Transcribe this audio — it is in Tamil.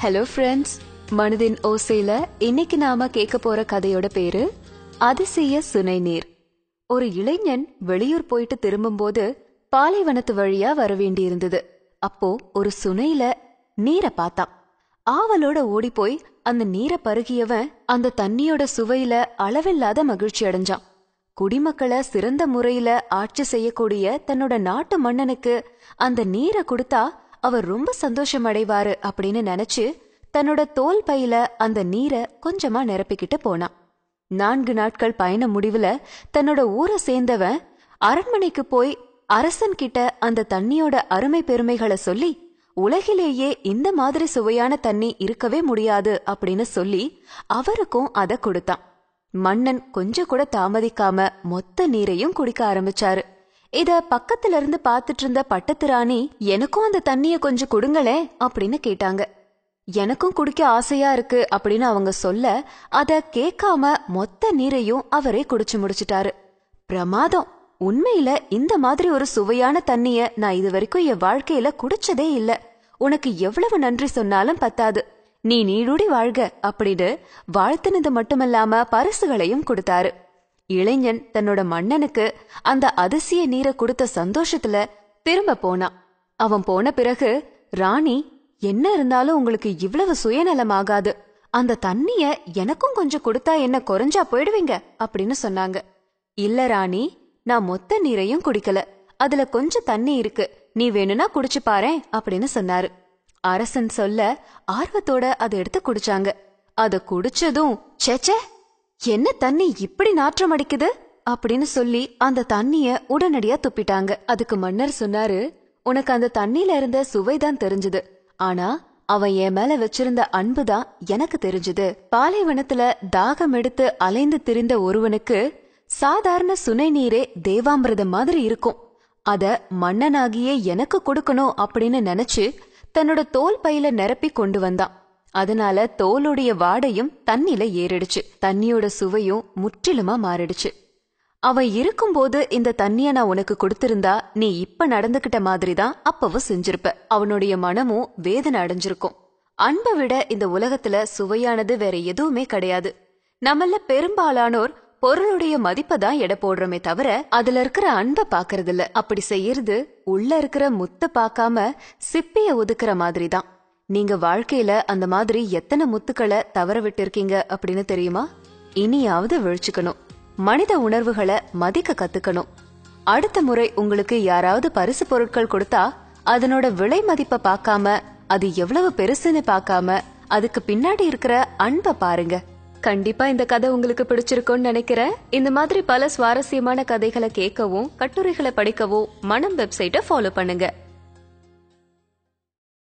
ஹலோ ஃப்ரெண்ட்ஸ் மனதின் ஓசையில இன்னைக்கு நாம கேட்க போற கதையோட பேரு அதிசய சுனை நீர் ஒரு இளைஞன் வெளியூர் போயிட்டு திரும்பும்போது பாலைவனத்து வழியா வர வேண்டியிருந்தது அப்போ ஒரு சுனையில நீரை பார்த்தான் ஆவலோட ஓடி போய் அந்த நீரை பருகியவன் அந்த தண்ணியோட சுவையில அளவில்லாத மகிழ்ச்சி அடைஞ்சான் குடிமக்களை சிறந்த முறையில ஆட்சி செய்யக்கூடிய தன்னோட நாட்டு மன்னனுக்கு அந்த நீரை கொடுத்தா அவர் ரொம்ப சந்தோஷம் அடைவாரு அப்படின்னு நினைச்சு தன்னோட தோல் பையில அந்த நீரை கொஞ்சமா நிரப்பிக்கிட்டு போனான் நான்கு நாட்கள் பயண முடிவுல தன்னோட ஊரை சேர்ந்தவன் அரண்மனைக்கு போய் அரசன் கிட்ட அந்த தண்ணியோட அருமை பெருமைகளை சொல்லி உலகிலேயே இந்த மாதிரி சுவையான தண்ணி இருக்கவே முடியாது அப்படின்னு சொல்லி அவருக்கும் அத கொடுத்தான் மன்னன் கொஞ்சம் கூட தாமதிக்காம மொத்த நீரையும் குடிக்க ஆரம்பிச்சாரு இத பக்கத்துல இருந்து பாத்துட்டு இருந்த பட்டத்து ராணி எனக்கும் அந்த தண்ணிய கொஞ்சம் கொடுங்களே அப்படின்னு கேட்டாங்க எனக்கும் குடிக்க ஆசையா இருக்கு அப்படின்னு அவங்க சொல்ல அத கேட்காம மொத்த நீரையும் அவரே குடிச்சு முடிச்சிட்டாரு பிரமாதம் உண்மையில இந்த மாதிரி ஒரு சுவையான தண்ணிய நான் இது வரைக்கும் என் வாழ்க்கையில குடிச்சதே இல்ல உனக்கு எவ்வளவு நன்றி சொன்னாலும் பத்தாது நீ நீடூடி வாழ்க அப்படின்னு வாழ்த்துனது மட்டுமல்லாம பரிசுகளையும் கொடுத்தாரு இளைஞன் தன்னோட மன்னனுக்கு அந்த அதிசய நீரை கொடுத்த சந்தோஷத்துல திரும்ப போனான் அவன் போன பிறகு ராணி என்ன இருந்தாலும் உங்களுக்கு இவ்வளவு சுயநலமாகாது அந்த தண்ணிய எனக்கும் கொஞ்சம் கொடுத்தா என்ன குறைஞ்சா போயிடுவீங்க அப்படின்னு சொன்னாங்க இல்ல ராணி நான் மொத்த நீரையும் குடிக்கல அதுல கொஞ்சம் தண்ணி இருக்கு நீ வேணும்னா குடிச்சு பாரேன் அப்படின்னு சொன்னாரு அரசன் சொல்ல ஆர்வத்தோட அதை எடுத்து குடிச்சாங்க அத குடிச்சதும் சேச்சே என்ன தண்ணி இப்படி நாற்றம் அடிக்குது அப்படின்னு சொல்லி அந்த தண்ணிய உடனடியா துப்பிட்டாங்க அதுக்கு மன்னர் சொன்னாரு உனக்கு அந்த தண்ணியில இருந்த சுவைதான் தெரிஞ்சது ஆனா அவன் என் மேல வச்சிருந்த அன்புதான் எனக்கு தெரிஞ்சது பாலைவனத்துல தாகம் எடுத்து அலைந்து திரிந்த ஒருவனுக்கு சாதாரண சுனை நீரே தேவாமிரதம் மாதிரி இருக்கும் அத மன்னனாகிய எனக்கு கொடுக்கணும் அப்படின்னு நினைச்சு தன்னோட தோல் பையில நிரப்பி கொண்டு வந்தான் அதனால தோலுடைய வாடையும் தண்ணில ஏறிடுச்சு தண்ணியோட சுவையும் முற்றிலுமா மாறிடுச்சு அவன் இருக்கும்போது இந்த தண்ணிய நான் உனக்கு கொடுத்திருந்தா நீ இப்ப நடந்துகிட்ட மாதிரி தான் அப்பவும் செஞ்சிருப்ப அவனுடைய மனமும் வேதனை அடைஞ்சிருக்கும் அன்பை விட இந்த உலகத்துல சுவையானது வேற எதுவுமே கிடையாது நம்மள பெரும்பாலானோர் பொருளுடைய மதிப்பை தான் எடை போடுறோமே தவிர அதுல இருக்கிற அன்பை பாக்குறது இல்ல அப்படி செய்யறது உள்ள இருக்கிற முத்த பார்க்காம சிப்பிய ஒதுக்குற மாதிரி தான் நீங்க வாழ்க்கையில அந்த மாதிரி எத்தனை முத்துக்களை தவற விட்டிருக்கீங்க அப்படின்னு தெரியுமா இனியாவது விழிச்சுக்கணும் மனித உணர்வுகளை மதிக்க கத்துக்கணும் அடுத்த முறை உங்களுக்கு யாராவது பரிசு பொருட்கள் கொடுத்தா அதனோட விலை மதிப்பை பார்க்காம அது எவ்வளவு பெருசுன்னு பார்க்காம அதுக்கு பின்னாடி இருக்கிற அன்பை பாருங்க கண்டிப்பா இந்த கதை உங்களுக்கு பிடிச்சிருக்கும்னு நினைக்கிறேன் இந்த மாதிரி பல சுவாரஸ்யமான கதைகளை கேட்கவும் கட்டுரைகளை படிக்கவும் மனம் வெப்சைட்டை ஃபாலோ பண்ணுங்க